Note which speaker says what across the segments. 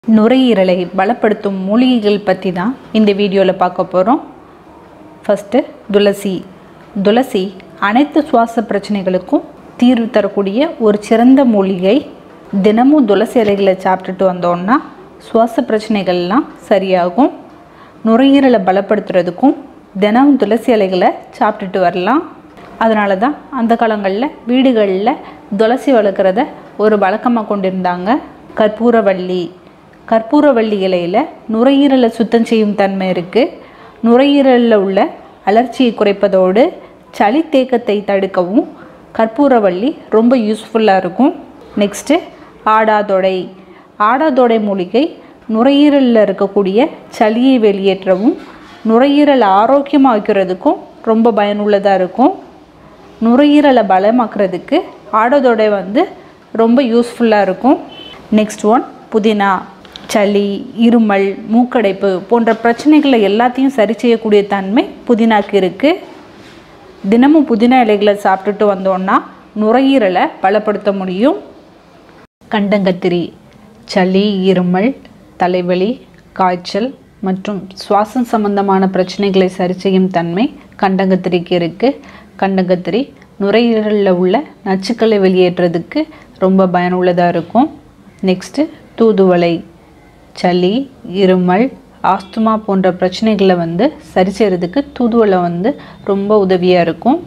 Speaker 1: நுரையீரலை பலப்படுத்தும் மூலிகைகள் பற்றி தான் இந்த வீடியோவில் பார்க்க போகிறோம் ஃபஸ்ட்டு துளசி துளசி அனைத்து சுவாச பிரச்சனைகளுக்கும் தீர்வு தரக்கூடிய ஒரு சிறந்த மூலிகை தினமும் துளசி இலைகளை சாப்பிட்டுட்டு வந்தோம்னா சுவாச பிரச்சனைகள்லாம் சரியாகும் நுரையீரலை பலப்படுத்துறதுக்கும் தினமும் துளசி இலைகளை சாப்பிட்டுட்டு வரலாம் அதனால தான் அந்த காலங்களில் வீடுகளில் துளசி வளர்க்குறத ஒரு வழக்கமாக கொண்டிருந்தாங்க கற்பூரவள்ளி கற்பூரவள்ளி இலையில் நுரையீரலை சுத்தம் செய்யும் தன்மை இருக்குது நுரையீரலில் உள்ள அலர்ச்சியை குறைப்பதோடு சளி தேக்கத்தை தடுக்கவும் கற்பூரவள்ளி ரொம்ப யூஸ்ஃபுல்லாக இருக்கும் நெக்ஸ்ட்டு ஆடாதொடை ஆடாதொடை மூலிகை நுரையீரலில் இருக்கக்கூடிய சளியை வெளியேற்றவும் நுரையீரலை ஆரோக்கியமாக வைக்கிறதுக்கும் ரொம்ப பயனுள்ளதாக இருக்கும் நுரையீரலை பலமாக்குறதுக்கு ஆடாதொடை வந்து ரொம்ப யூஸ்ஃபுல்லாக இருக்கும் நெக்ஸ்ட் ஒன் புதினா சளி இருமல் மூக்கடைப்பு போன்ற பிரச்சனைகளை எல்லாத்தையும் சரி செய்யக்கூடிய தன்மை புதினாக்கு இருக்குது தினமும் புதினா இலைகளை சாப்பிட்டுட்டு வந்தோன்னா நுரையீரலை பலப்படுத்த முடியும் கண்டங்கத்திரி சளி இருமல் தலைவலி காய்ச்சல் மற்றும் சுவாசம் சம்பந்தமான பிரச்சனைகளை சரி செய்யும் தன்மை கண்டங்கத்திரிக்கு இருக்குது கண்டங்கத்திரி நுரையீரலில் உள்ள நச்சுக்களை வெளியேற்றுறதுக்கு ரொம்ப பயனுள்ளதாக இருக்கும் நெக்ஸ்ட்டு தூதுவளை சளி இருமல் ஆஸ்துமா போன்ற பிரச்சனைகளை வந்து சரி செய்கிறதுக்கு தூதுவளை வந்து ரொம்ப உதவியாக இருக்கும்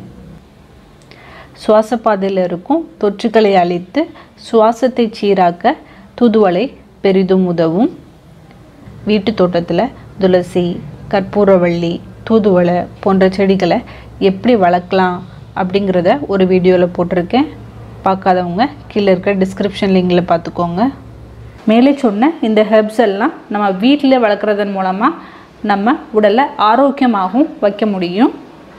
Speaker 1: சுவாச பாதையில் இருக்கும் தொற்றுக்களை அழித்து சுவாசத்தை சீராக்க தூதுவளை பெரிதும் உதவும் வீட்டு தோட்டத்தில் துளசி கற்பூரவள்ளி தூதுவளை போன்ற செடிகளை எப்படி வளர்க்கலாம் அப்படிங்கிறத ஒரு வீடியோவில் போட்டிருக்கேன் பார்க்காதவங்க கீழே இருக்க டிஸ்கிரிப்ஷன் லிங்கில் பார்த்துக்கோங்க மேலே சொன்ன இந்த ஹெர்ப்ஸ் எல்லாம் நம்ம வீட்டில் வளர்க்குறதன் மூலமாக நம்ம உடலை ஆரோக்கியமாகவும் வைக்க முடியும்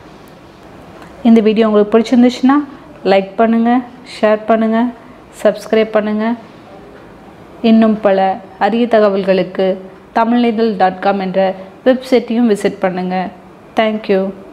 Speaker 1: இந்த வீடியோ உங்களுக்கு பிடிச்சிருந்துச்சுன்னா லைக் பண்ணுங்கள் ஷேர் பண்ணுங்கள் சப்ஸ்கிரைப் பண்ணுங்கள் இன்னும் பல அரிய தகவல்களுக்கு தமிழ்நிதல் டாட் காம் என்ற வெப்சைட்டையும் விசிட் பண்ணுங்கள் தேங்க்யூ